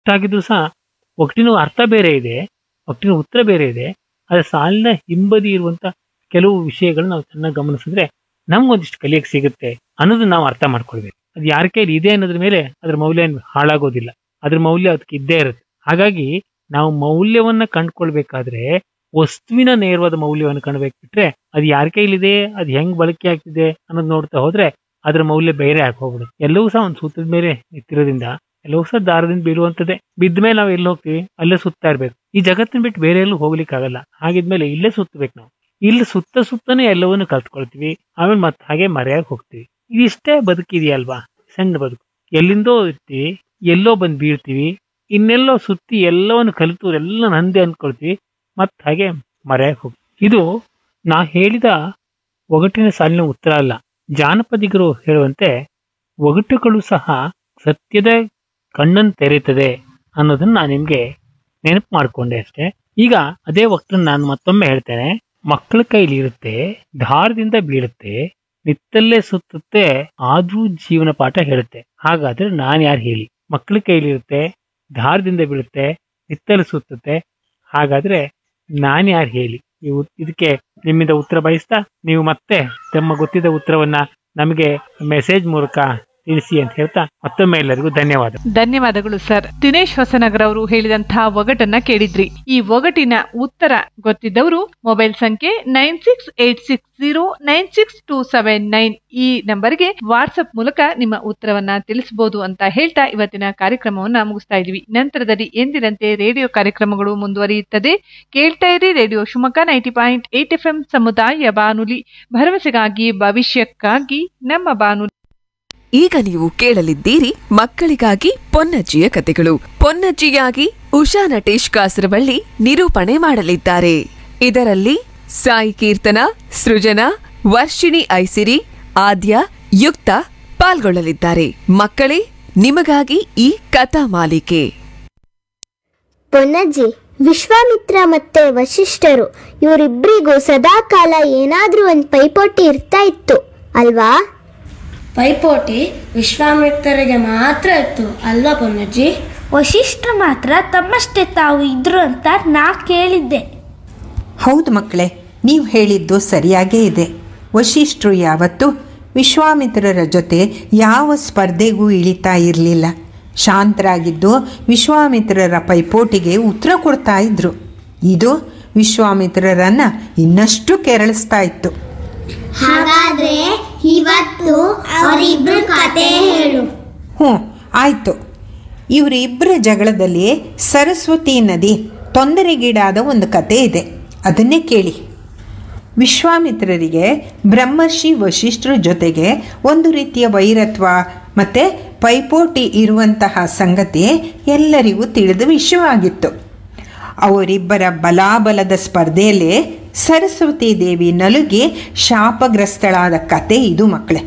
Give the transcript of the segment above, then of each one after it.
ಒಟ್ಟಾಗಿದ್ರು ಸಹ ಒಟ್ಟಿನ ಅರ್ಥ ಬೇರೆ ಇದೆ ಒಟ್ಟಿನ ಉತ್ತರ ಬೇರೆ ಇದೆ ಆದ್ರೆ ಸಾಲಿನ ಹಿಂಬದಿ ಇರುವಂತ ಕೆಲವು ವಿಷಯಗಳು ನಾವು ಚೆನ್ನಾಗಿ ಗಮನಿಸಿದ್ರೆ ನಮ್ಗೊಂದಿಷ್ಟು ಕಲಿಯಕ್ಕೆ ಸಿಗುತ್ತೆ ಅನ್ನೋದು ನಾವು ಅರ್ಥ ಮಾಡ್ಕೊಳ್ಬೇಕು ಅದು ಯಾರ ಕೈಲಿ ಇದೆ ಅನ್ನೋದ್ರ ಮೇಲೆ ಅದ್ರ ಮೌಲ್ಯ ಏನ್ ಹಾಳಾಗೋದಿಲ್ಲ ಅದ್ರ ಮೌಲ್ಯ ಅದಕ್ಕೆ ಇದ್ದೇ ಇರುತ್ತೆ ಹಾಗಾಗಿ ನಾವು ಮೌಲ್ಯವನ್ನ ಕಂಡ್ಕೊಳ್ಬೇಕಾದ್ರೆ ವಸ್ತುವಿನ ನೇರವಾದ ಮೌಲ್ಯವನ್ನು ಕಾಣಬೇಕು ಬಿಟ್ರೆ ಅದು ಯಾರ ಕೈಲಿದೆ ಅದು ಹೆಂಗ್ ಬಳಕೆ ಆಗ್ತಿದೆ ಅನ್ನೋದು ನೋಡ್ತಾ ಹೋದ್ರೆ ಅದ್ರ ಮೌಲ್ಯ ಬೇರೆ ಆಗಿ ಹೋಗ್ಬಿಡುತ್ತೆ ಎಲ್ಲವೂ ಸಹ ಒಂದು ಸೂತ್ರದ ಮೇಲೆ ನಿಂತಿರೋದ್ರಿಂದ ಎಲ್ಲವೂ ಸಹ ದಾರದಿಂದ ಬೀಳುವಂತದ್ದೇ ಬಿದ್ದ ಮೇಲೆ ನಾವು ಎಲ್ಲಿ ಹೋಗ್ತೀವಿ ಅಲ್ಲೇ ಸುತ್ತಾ ಇರ್ಬೇಕು ಈ ಜಗತ್ತಿನ ಬಿಟ್ಟು ಬೇರೆ ಎಲ್ಲೂ ಹೋಗ್ಲಿಕ್ಕೆ ಆಗಲ್ಲ ಹಾಗಿದ್ಮೇಲೆ ಇಲ್ಲೇ ಸುತ್ತಬೇಕು ನಾವು ಇಲ್ಲಿ ಸುತ್ತ ಸುತ್ತನೇ ಎಲ್ಲವನ್ನೂ ಕಲ್ತ್ಕೊಳ್ತೀವಿ ಆಮೇಲೆ ಮತ್ತೆ ಹಾಗೆ ಮರೆಯಾಗಿ ಹೋಗ್ತೀವಿ ಇದಿಷ್ಟೇ ಬದುಕಿದೆಯಲ್ವಾ ಸಣ್ಣ ಬದುಕು ಎಲ್ಲಿಂದೋ ಇರ್ತೀವಿ ಎಲ್ಲೋ ಬಂದು ಬೀಳ್ತೀವಿ ಇನ್ನೆಲ್ಲೋ ಸುತ್ತಿ ಎಲ್ಲವನ್ನು ಕಲಿತು ಎಲ್ಲ ನಂದೆ ಅನ್ಕೊಳ್ತೀವಿ ಮತ್ತೆ ಹಾಗೆ ಮರೆಯಾಗಿ ಹೋಗ್ತೀವಿ ಇದು ನಾ ಹೇಳಿದ ಒಗಟಿನ ಸಾಲಿನ ಉತ್ತರ ಅಲ್ಲ ಜಾನಪದಿಗರು ಹೇಳುವಂತೆ ಒಗಟುಗಳು ಸಹ ಸತ್ಯದ ಕಣ್ಣನ್ನು ತೆರೆಯುತ್ತದೆ ಅನ್ನೋದನ್ನ ನಾನು ನಿಮ್ಗೆ ನೆನಪು ಮಾಡ್ಕೊಂಡೆ ಅಷ್ಟೇ ಈಗ ಅದೇ ವಕ್ತನ ನಾನು ಮತ್ತೊಮ್ಮೆ ಹೇಳ್ತೇನೆ ಮಕ್ಕಳ ಕೈಲಿ ಇರುತ್ತೆ ಧಾರದಿಂದ ಬೀಳುತ್ತೆ ನಿತ್ತಲ್ಲೇ ಸುತ್ತುತ್ತೆ ಆದ್ರೂ ಜೀವನ ಪಾಠ ಹೇಳುತ್ತೆ ಹಾಗಾದ್ರೆ ನಾನ್ ಯಾರು ಹೇಳಿ ಮಕ್ಕಳ ಕೈಲಿರುತ್ತೆ ಧಾರದಿಂದ ಬೀಳುತ್ತೆ ನಿತ್ತಲ್ಲಿ ಸುತ್ತುತ್ತೆ ಹಾಗಾದ್ರೆ ನಾನ್ ಯಾರು ಹೇಳಿ ನೀವು ಇದಕ್ಕೆ ನಿಮ್ಮಿಂದ ಉತ್ತರ ಬಯಸ್ತಾ ನೀವು ಮತ್ತೆ ತಮ್ಮ ಗೊತ್ತಿದ್ದ ಉತ್ತರವನ್ನ ನಮಗೆ ಮೆಸೇಜ್ ಮೂಲಕ ತಿಳಿಸಿ ಅಂತ ಹೇಳ್ತಾ ಮತ್ತೊಮ್ಮೆ ಎಲ್ಲರಿಗೂ ಧನ್ಯವಾದ ಧನ್ಯವಾದಗಳು ಸರ್ ದಿನೇಶ್ ಹೊಸನಗರ್ ಅವರು ಹೇಳಿದಂತಹ ಒಗಟನ್ನ ಕೇಳಿದ್ರಿ ಈ ಒಗಟಿನ ಉತ್ತರ ಗೊತ್ತಿದ್ದವರು ಮೊಬೈಲ್ ಸಂಖ್ಯೆ nine six eight six zero nine six two seven nine ಈ ನಂಬರ್ಗೆ ವಾಟ್ಸ್ಆಪ್ ಮೂಲಕ ನಿಮ್ಮ ಉತ್ತರವನ್ನ ತಿಳಿಸಬಹುದು ಅಂತ ಹೇಳ್ತಾ ಇವತ್ತಿನ ಕಾರ್ಯಕ್ರಮವನ್ನ ಮುಗಿಸ್ತಾ ಇದೀವಿ ನಂತರದಲ್ಲಿ ಎಂದಿನಂತೆ ರೇಡಿಯೋ ಕಾರ್ಯಕ್ರಮಗಳು ಮುಂದುವರಿಯುತ್ತದೆ ಕೇಳ್ತಾ ಇರಿ radio Shivamogga ninety point eight F M ಸಮುದಾಯ ಬಾನುಲಿ ಭರವಸೆಗಾಗಿ ಭವಿಷ್ಯಕ್ಕಾಗಿ ನಮ್ಮ ಬಾನುಲಿ ಈಗ ನೀವು ಕೇಳಲಿದ್ದೀರಿ ಮಕ್ಕಳಿಗಾಗಿ ಪೊನ್ನಜ್ಜಿಯ ಕತೆಗಳು ಪೊನ್ನಜ್ಜಿಯಾಗಿ ಉಷಾ ನಟೇಶ್ ಕಾಸರವಳ್ಳಿ ನಿರೂಪಣೆ ಮಾಡಲಿದ್ದಾರೆ ಇದರಲ್ಲಿ ಸಾಯಿ ಕೀರ್ತನ ಸೃಜನಾ ವರ್ಷಿಣಿ ಐಸಿರಿ ಆದ್ಯ ಯುಕ್ತ ಪಾಲ್ಗೊಳ್ಳಲಿದ್ದಾರೆ ಮಕ್ಕಳೇ ನಿಮಗಾಗಿ ಈ ಕಥಾ ಮಾಲಿಕೆ ಪೊನ್ನಜ್ಜಿ ವಿಶ್ವಾಮಿತ್ರ ಮತ್ತೆ ವಶಿಷ್ಠರು ಇವರಿಬ್ಬರಿಗೂ ಸದಾಕಾಲ ಏನಾದ್ರೂ ಒಂದು ಪೈಪೋಟಿ ಇರ್ತಾ ಇತ್ತು ಅಲ್ವಾ ಪೈಪೋಟಿ ವಿಶ್ವಾಮಿತ್ರರಿಗೆ ಮಾತ್ರ ಇತ್ತು ಅಲ್ವಾ ಪೊನ್ನಜ್ಜಿ ವಶಿಷ್ಠರು ಮಾತ್ರ ತಮ್ಮಷ್ಟೇ ತಾವು ಇದ್ರು ಅಂತ ನಾ ಕೇಳಿದ್ದೆ ಹೌದು ಮಕ್ಕಳೇ ನೀವು ಹೇಳಿದ್ದು ಸರಿಯಾಗೇ ಇದೆ ವಶಿಷ್ಠರು ಯಾವತ್ತೂ ವಿಶ್ವಾಮಿತ್ರರ ಜೊತೆ ಯಾವ ಸ್ಪರ್ಧೆಗೂ ಇಳಿತಾ ಇರಲಿಲ್ಲ ಶಾಂತರಾಗಿದ್ದು ವಿಶ್ವಾಮಿತ್ರರ ಪೈಪೋಟಿಗೆ ಉತ್ತರ ಕೊಡ್ತಾ ಇದ್ರು ಇದು ವಿಶ್ವಾಮಿತ್ರರನ್ನ ಇನ್ನಷ್ಟು ಕೆರಳಿಸ್ತಾ ಇತ್ತು ಹಾಗಾದ್ರೆ ಇವತ್ತು ಅವರಿಬ್ರು ಕತೆ ಹೇಳು ಹ್ಞೂ ಆಯಿತು ಇವರಿಬ್ಬರ ಜಗಳದಲ್ಲಿ ಸರಸ್ವತಿ ನದಿ ತೊಂದರೆಗೀಡಾದ ಒಂದು ಕತೆ ಇದೆ ಅದನ್ನೇ ಕೇಳಿ ವಿಶ್ವಾಮಿತ್ರರಿಗೆ ಬ್ರಹ್ಮರ್ಷಿ ವಶಿಷ್ಠರ ಜೊತೆಗೆ ಒಂದು ರೀತಿಯ ವೈರತ್ವ ಮತ್ತು ಪೈಪೋಟಿ ಇರುವಂತಹ ಸಂಗತಿ ಎಲ್ಲರಿಗೂ ತಿಳಿದ ವಿಷಯವಾಗಿತ್ತು ಅವರಿಬ್ಬರ ಬಲಾಬಲದ ಸ್ಪರ್ಧೆಯಲ್ಲಿ ಸರಸ್ವತಿ ದೇವಿ ನಲುಗಿ ಶಾಪಗ್ರಸ್ತಳಾದ ಕತೆ ಇದು ಮಕ್ಕಳೇ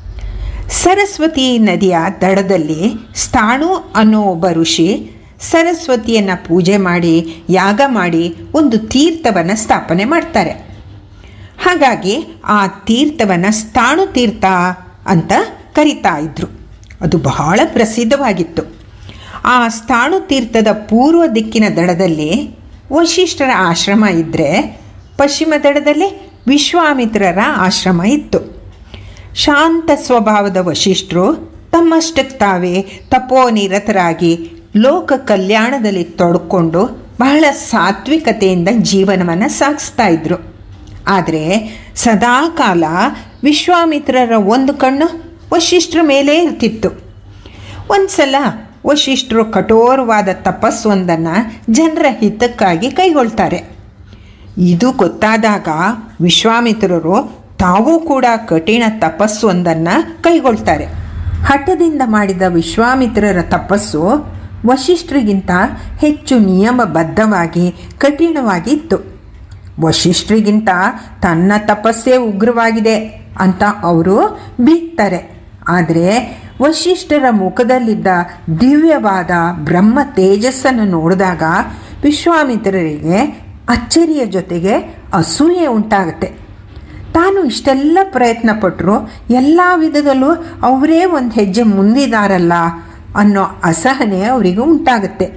ಸರಸ್ವತಿ ನದಿಯ ದಡದಲ್ಲಿ ಸ್ಥಾಣು ಅನ್ನೋ ಒಬ್ಬ ಋಷಿ ಸರಸ್ವತಿಯನ್ನು ಪೂಜೆ ಮಾಡಿ ಯಾಗ ಮಾಡಿ ಒಂದು ತೀರ್ಥವನ್ನು ಸ್ಥಾಪನೆ ಮಾಡ್ತಾರೆ ಹಾಗಾಗಿ ಆ ತೀರ್ಥವನ್ನು ಸ್ಥಾಣು ತೀರ್ಥ ಅಂತ ಕರಿತಾ ಇದ್ರು ಅದು ಬಹಳ ಪ್ರಸಿದ್ಧವಾಗಿತ್ತು ಆ ಸ್ಥಾಣು ತೀರ್ಥದ ಪೂರ್ವ ದಿಕ್ಕಿನ ದಡದಲ್ಲಿ ವಶಿಷ್ಠರ ಆಶ್ರಮ ಇದ್ದರೆ ಪಶ್ಚಿಮ ದಡದಲ್ಲಿ ವಿಶ್ವಾಮಿತ್ರರ ಆಶ್ರಮ ಇತ್ತು ಶಾಂತ ಸ್ವಭಾವದ ವಶಿಷ್ಠರು ತಮ್ಮಷ್ಟಕ್ಕೆ ತಾವೇ ತಪೋನಿರತರಾಗಿ ಲೋಕ ಕಲ್ಯಾಣದಲ್ಲಿ ತೊಡ್ಕೊಂಡು ಬಹಳ ಸಾತ್ವಿಕತೆಯಿಂದ ಜೀವನವನ್ನು ಸಾಗಿಸ್ತಾ ಇದ್ರು ಆದರೆ ಸದಾಕಾಲ ವಿಶ್ವಾಮಿತ್ರರ ಒಂದು ಕಣ್ಣು ವಶಿಷ್ಠರ ಮೇಲೆ ಇರ್ತಿತ್ತು ಒಂದು ಸಲ ವಶಿಷ್ಠರು ಕಠೋರವಾದ ತಪಸ್ಸೊಂದನ್ನು ಜನರ ಹಿತಕ್ಕಾಗಿ ಕೈಗೊಳ್ತಾರೆ ಇದು ಗೊತ್ತಾದಾಗ ವಿಶ್ವಾಮಿತ್ರರು ತಾವೂ ಕೂಡ ಕಠಿಣ ತಪಸ್ಸೊಂದನ್ನು ಕೈಗೊಳ್ತಾರೆ ಹಠದಿಂದ ಮಾಡಿದ ವಿಶ್ವಾಮಿತ್ರರ ತಪಸ್ಸು ವಶಿಷ್ಠರಿಗಿಂತ ಹೆಚ್ಚು ನಿಯಮಬದ್ಧವಾಗಿ ಕಠಿಣವಾಗಿತ್ತು ವಶಿಷ್ಠರಿಗಿಂತ ತನ್ನ ತಪಸ್ಸೇ ಉಗ್ರವಾಗಿದೆ ಅಂತ ಅವರು ಬೀಗ್ತಾರೆ ಆದರೆ ವಶಿಷ್ಠರ ಮುಖದಲ್ಲಿದ್ದ ದಿವ್ಯವಾದ ಬ್ರಹ್ಮ ತೇಜಸ್ಸನ್ನು ನೋಡಿದಾಗ ವಿಶ್ವಾಮಿತ್ರರಿಗೆ ಅಚ್ಚರಿಯ ಜೊತೆಗೆ ಅಸೂಯೆ ಉಂಟಾಗುತ್ತೆ ತಾನು ಇಷ್ಟೆಲ್ಲ ಪ್ರಯತ್ನ ಪಟ್ಟರು ಎಲ್ಲ ವಿಧದಲ್ಲೂ ಅವರೇ ಒಂದು ಹೆಜ್ಜೆ ಮುಂದಿದಾರಲ್ಲ ಅನ್ನೋ ಅಸಹನೆ ಅವರಿಗೆ ಉಂಟಾಗುತ್ತೆ